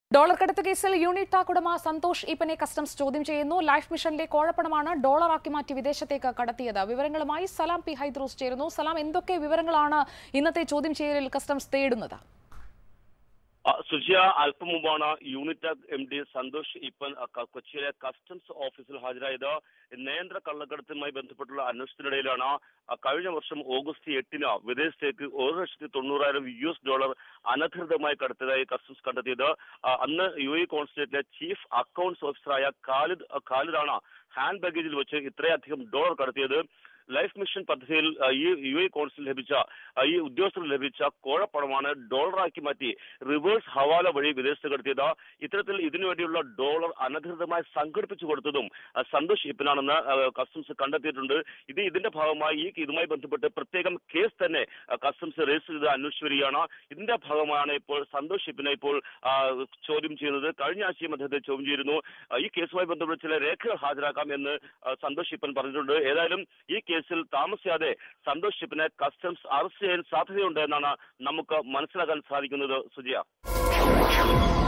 dollar കടത്ത് കേസിൽ യൂണിടാക് ഉടമ സന്തോഷ് ഈപ്പനെ കസ്റ്റംസ് ചോദ്യം ചെയ്യുന്നു ലൈഫ് മിഷനിലെ കോഴപ്പണമാണ് ഡോളറാക്കി മാറ്റി വിദേശത്തേക്ക് കടത്തിയത് വിവരങ്ങളുമായി സലാം പി ഹൈദ്രോസ് ചേരുന്നു സലാം എന്തൊക്കെ വിവരങ്ങളാണ് ഇന്നത്തെ ചോദ്യം ചെയ്യലിൽ കസ്റ്റംസ് തേടുന്നത് ആ, സുജിയ അല്പം മുമ്പാണ് യൂണിറ്റാക് എം ഡി സന്തോഷ് ഇപ്പൻ അ, ക- കൊച്ചിയിലെ കസ്റ്റംസ് ഓഫീസിൽ ഹാജരായത് നേന്ത്ര കള്ളക്കടത്തുമായി ബന്ധപ്പെട്ടുള്ള അന്വേഷണത്തിനിടയിലാണ് ആ, കഴിഞ്ഞ വർഷം ഓഗസ്റ്റ് എട്ടിന് വിദേശത്തേക്ക് ഒരു ലക്ഷത്തി തൊണ്ണൂറായിരം യു എസ് ഡോളർ അനധികൃതമായി കടത്തിയതായി കസ്റ്റംസ് കണ്ടെത്തിയത് ആ, അന്ന് യു എ കോൺസുലേറ്റിലെ ചീഫ് അക്കൗണ്ട്സ് ഓഫീസറായ ഖാലിദ് ഖാലിദാണ് ഹാൻഡ് ബാഗേജിൽ വെച്ച് ഇത്രയധികം ഡോളർ കടത്തിയത് ലൈഫ് മിഷൻ പദ്ധതിയിൽ ആ, ഈ യു എ കോൺസിൽ ലഭിച്ച ആ, ഈ ഉദ്യോഗസ്ഥർ ലഭിച്ച കോഴപ്പണമാണ് ഡോളറാക്കി മാറ്റി റിവേഴ്സ് ഹവാല വഴി വിദേശത്ത് കടത്തിയത് ഇത്തരത്തിൽ ഇതിനുവേണ്ടിയുള്ള ഡോളർ അനധികൃതമായി സംഘടിപ്പിച്ചു കൊടുത്തതും ആ, സന്തോഷ് ഇപ്പനാണെന്ന് ആ, കസ്റ്റംസ് കണ്ടെത്തിയിട്ടുണ്ട് ഇത് ഇതിന്റെ ഭാഗമായി ഈ ഇതുമായി ബന്ധപ്പെട്ട് പ്രത്യേകം കേസ് തന്നെ ആ, കസ്റ്റംസ് രജിസ്റ്റർ ചെയ്ത് അന്വേഷിച്ചു വരികയാണ് ഇതിന്റെ ഭാഗമാണ് ഇപ്പോൾ സന്തോഷ് ഇപ്പിനെ ഇപ്പോൾ ആ, ചോദ്യം ചെയ്യുന്നത് കഴിഞ്ഞ ആഴ്ചയും അദ്ദേഹത്തെ ചോദ്യം ചെയ്തിരുന്നു ആ, ഈ കേസുമായി ബന്ധപ്പെട്ട് ചില രേഖകൾ ഹാജരാക്കാം എന്ന് ആ, സന്തോഷ് ഇപ്പൻ പറഞ്ഞിട്ടുണ്ട് ഏതായാലും ഈ കേസിൽ താമസിയാതെ സന്തോഷ് ഷിപ്പിനെ കസ്റ്റംസ് അറസ്റ്റ് ചെയ്യാൻ സാധ്യതയുണ്ട് എന്നാണ് നമുക്ക് മനസ്സിലാക്കാൻ സാധിക്കുന്നത് സുജിയ